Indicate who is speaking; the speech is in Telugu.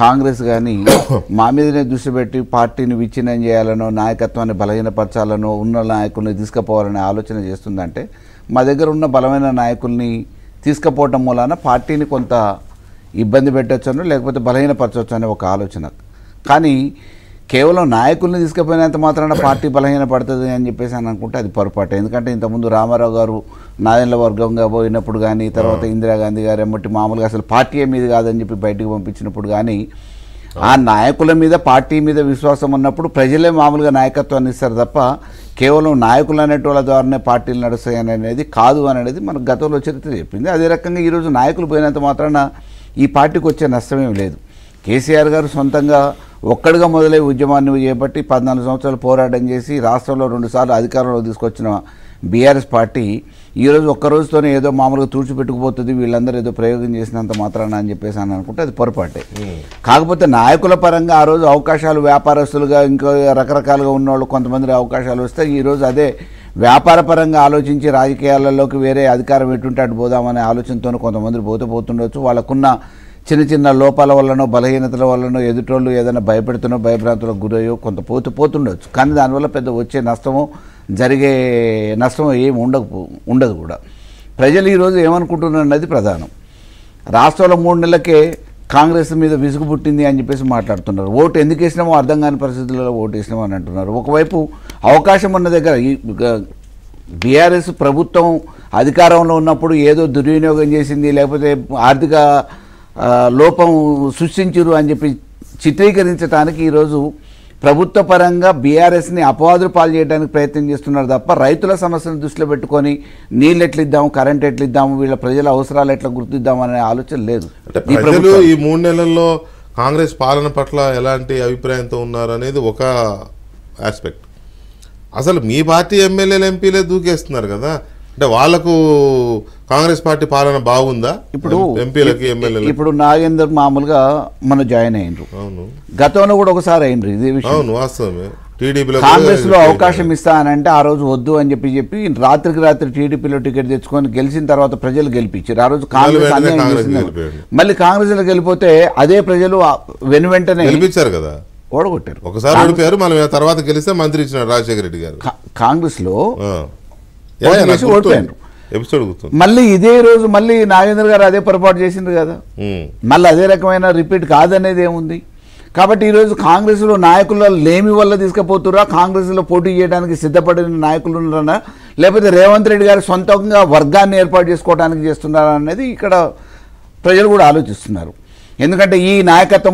Speaker 1: కాంగ్రెస్ కానీ మా మీదనే దృష్టి పెట్టి పార్టీని విచ్ఛిన్నం చేయాలనో నాయకత్వాన్ని బలహీనపరచాలనో ఉన్న నాయకుల్ని తీసుకుపోవాలనే ఆలోచన చేస్తుందంటే మా దగ్గర ఉన్న బలమైన నాయకుల్ని తీసుకుపోవటం మూలాన పార్టీని కొంత ఇబ్బంది పెట్టచ్చను లేకపోతే బలహీనపరచవచ్చు అనే ఒక ఆలోచన కానీ కేవలం నాయకుల్ని తీసుకుపోయినంత మాత్రాన పార్టీ బలహీన పడుతుంది అని చెప్పేసి అని అనుకుంటే అది పొరపాటు ఎందుకంటే ఇంతకుముందు రామారావు గారు నాదెండ్ల వర్గంగా పోయినప్పుడు కానీ తర్వాత ఇందిరాగాంధీ గారు ఎమ్మటి మామూలుగా అసలు పార్టీ మీద కాదని చెప్పి బయటకు పంపించినప్పుడు కానీ ఆ నాయకుల మీద పార్టీ మీద విశ్వాసం ఉన్నప్పుడు ప్రజలే మామూలుగా నాయకత్వాన్ని ఇస్తారు తప్ప కేవలం నాయకులు అనేటోళ్ళ ద్వారానే పార్టీలు నడుస్తాయని అనేది కాదు అని అనేది మనకు గతంలో చరిత్ర చెప్పింది అదే రకంగా ఈరోజు నాయకులు పోయినంత మాత్రాన ఈ పార్టీకి వచ్చే నష్టమేం లేదు కేసీఆర్ గారు సొంతంగా ఒక్కడిగా మొదలై ఉద్యమాన్ని చేపట్టి పద్నాలుగు సంవత్సరాలు పోరాటం చేసి రాష్ట్రంలో రెండుసార్లు అధికారంలో తీసుకొచ్చిన బీఆర్ఎస్ పార్టీ ఈరోజు ఒక్క రోజుతోనే ఏదో మామూలుగా తుడిచిపెట్టుకుపోతుంది వీళ్ళందరూ ఏదో ప్రయోగం చేసినంత మాత్రాన అని చెప్పేసి అని అనుకుంటే అది పొరపాటే కాకపోతే నాయకుల పరంగా ఆ రోజు అవకాశాలు వ్యాపారస్తులుగా ఇంకో రకరకాలుగా ఉన్నవాళ్ళు కొంతమంది అవకాశాలు వస్తే ఈరోజు అదే వ్యాపార పరంగా ఆలోచించి రాజకీయాలలోకి వేరే అధికారం ఎటుంటే అటు పోదామనే ఆలోచనతో కొంతమంది పోతే పోతుండొచ్చు వాళ్ళకున్న చిన్న చిన్న లోపాల వల్లనో బలహీనతల వల్లనో ఎదుటోళ్ళు ఏదైనా భయపెడుతున్నో భయభ్రాంతులకు గురయ్యో కొంత పోతూ పోతుండొచ్చు కానీ దానివల్ల పెద్ద వచ్చే నష్టమో జరిగే నష్టమో ఏమి ఉండకపో ఉండదు కూడా ప్రజలు ఈరోజు ఏమనుకుంటున్నారు అన్నది ప్రధానం రాష్ట్రంలో మూడు నెలలకే కాంగ్రెస్ మీద విసుగు పుట్టింది అని చెప్పేసి మాట్లాడుతున్నారు ఓటు ఎందుకు వేసినామో అర్థం కాని పరిస్థితుల్లో ఓటు వేసినామో అని అంటున్నారు ఒకవైపు అవకాశం ఉన్న దగ్గర ఈ బీఆర్ఎస్ ప్రభుత్వం అధికారంలో ఉన్నప్పుడు ఏదో దుర్వినియోగం చేసింది లేకపోతే ఆర్థిక ఆ, లోపం సృష్టించరు అని చెప్పి చిత్రీకరించడానికి ఈరోజు ప్రభుత్వ పరంగా బీఆర్ఎస్ని అపవాదులు పాలు చేయడానికి ప్రయత్నం చేస్తున్నారు తప్ప రైతుల సమస్యను దృష్టిలో పెట్టుకొని నీళ్ళు ఎట్లా ఇద్దాము కరెంట్ ఎట్లా ఇద్దాము వీళ్ళ ప్రజల అవసరాలు ఎట్లా గుర్తిద్దాము అనే ఆలోచన లేదు
Speaker 2: అంటే
Speaker 1: ఈ
Speaker 2: ప్రజలు
Speaker 1: ప్రభుత్వం
Speaker 2: ఈ మూడు నెలల్లో కాంగ్రెస్ పాలన పట్ల ఎలాంటి అభిప్రాయంతో ఉన్నారు అనేది ఒక ఆస్పెక్ట్ అసలు మీ పార్టీ ఎమ్మెల్యేలు ఎంపీలే దూకేస్తున్నారు కదా అంటే వాళ్ళకు కాంగ్రెస్ పార్టీ పాలన బాగుందా
Speaker 1: ఇప్పుడు
Speaker 2: ఎంపీలకి ఎమ్మెల్యేలకి
Speaker 1: ఇప్పుడు నాగేందర్ మామూలుగా మన జాయిన్ అయ్యిండ్రు
Speaker 2: అవును
Speaker 1: గతంలో కూడా ఒకసారి అయిండ్రు ఇదే విషయం
Speaker 2: అవును వాస్తవమే టీడీపీలో
Speaker 1: కాంగ్రెస్ లో అవకాశం ఇస్తా అని అంటే ఆ రోజు వద్దు అని చెప్పి చెప్పి రాత్రికి రాత్రి టీడీపీలో టికెట్ తెచ్చుకొని గెలిచిన తర్వాత ప్రజలు గెలిపించారు ఆ రోజు కాంగ్రెస్
Speaker 2: వెంటనే
Speaker 1: అన్యాయం
Speaker 2: కాంగ్రెస్
Speaker 1: చేసింది.
Speaker 2: గెలిపాడు.
Speaker 1: మళ్ళీ కాంగ్రెస్ లో గెలిపోతే అదే ప్రజలు ఆ వెను వెంటనే
Speaker 2: గెలిపించారు కదా
Speaker 1: ఓడగొట్టారు
Speaker 2: ఒకసారి ఓడిపోయారు మనం ఆ తర్వాత గెలిస్తే మంత్రి ఇచ్చినారు రాజశేఖర రెడ్డి గారు
Speaker 1: కా- కాంగ్రెస్ లో
Speaker 2: ఆ.
Speaker 1: పోటీ
Speaker 2: యా, నాకు
Speaker 1: చేసి
Speaker 2: గుర్తుంది.
Speaker 1: ఓడిపోయారు.
Speaker 2: ఎపిసోడ్ గుర్తుంది
Speaker 1: మళ్ళీ ఇదే రోజు మళ్ళీ నాగేంద్ర గారు అదే పొరపాటు చేసిండ్రు కదా
Speaker 2: ఉమ్.
Speaker 1: మళ్ళీ అదే రకమైన రిపీట్ కాదనేది ఏముంది కాబట్టి ఈరోజు కాంగ్రెస్లో నాయకుల లేమి వల్ల తీసుకుపోతురా కాంగ్రెస్లో పోటీ చేయడానికి సిద్ధపడిన నాయకులు ఉన్నారా లేకపోతే రేవంత్ రెడ్డి గారు సొంతంగా వర్గాన్ని ఏర్పాటు చేసుకోవడానికి చేస్తున్నారా అనేది ఇక్కడ ప్రజలు కూడా ఆలోచిస్తున్నారు ఎందుకంటే ఈ నాయకత్వం